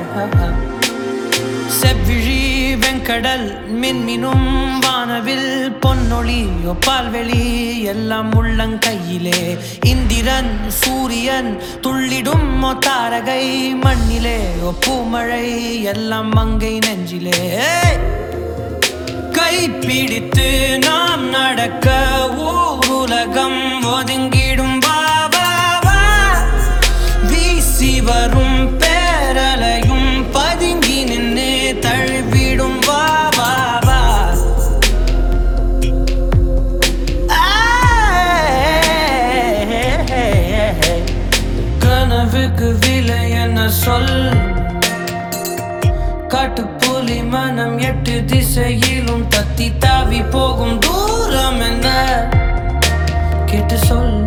செவ்விழி வெங்கடல் மின்மினும் வானவில் பொன்னொளி பால்வெளி எல்லாம் உள்ளங்கையிலே இந்திரன் சூரியன் துள்ளிடும் ஓ தாரகை மண்ணிலே ஓ பூமழை எல்லாம் மங்கை நெஞ்சிலே கைப்பிடித்து நாம் நடக்க ஊர் உலகம் ஒதுங்கிடும் வா வா வா வீசி வரும் பேரலையும் பதுங்கி நின்று தழுவிடும் வா வா வா கனவுக்கு விலை என்ன சொல் காட்டுப்புலி மனம் எட்டு திசையிலும் தத்தி தாவி போகும் தூரம் என்ன கேட்டு சொல்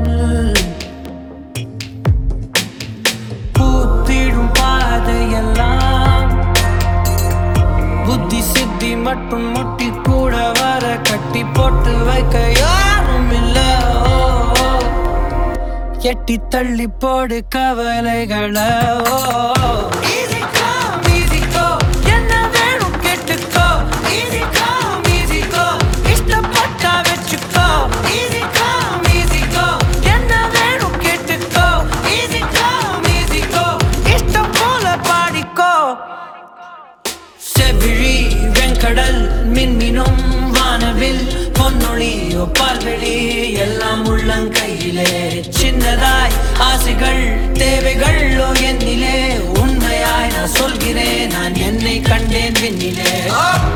பூத்திடும் பாதையெல்லாம் புத்தி சித்தி மட்டும் முட்டி கூட வர கட்டி போட்டு வைக்க யாரும் இல்ல ஓ, ஓ. எட்டி தள்ளி போடு கவலைகளை ஓ, ஓ. Easy come, easy go. என்ன வேணும் கேட்டுக்கோ. Easy come, easy go. இஷ்டப்பட்டா வச்சுக்கோ. Easy come, easy go. என்ன வேணும் கேட்டுக்கோ. Easy come, easy go. இஷ்டம் போல பாடிக்கோ செவிழி வெங்கடல் மின்மினும் வானவில் பொன்னொழி பால்வெளி எல்லாம் உள்ளங்கையிலே சின்னதாய் ஆசைகள் தேவைகளோ என்னிலே உண்மையாய் நான் சொல்கிறேன் நான் என்னை கண்டேன் விண்ணிலே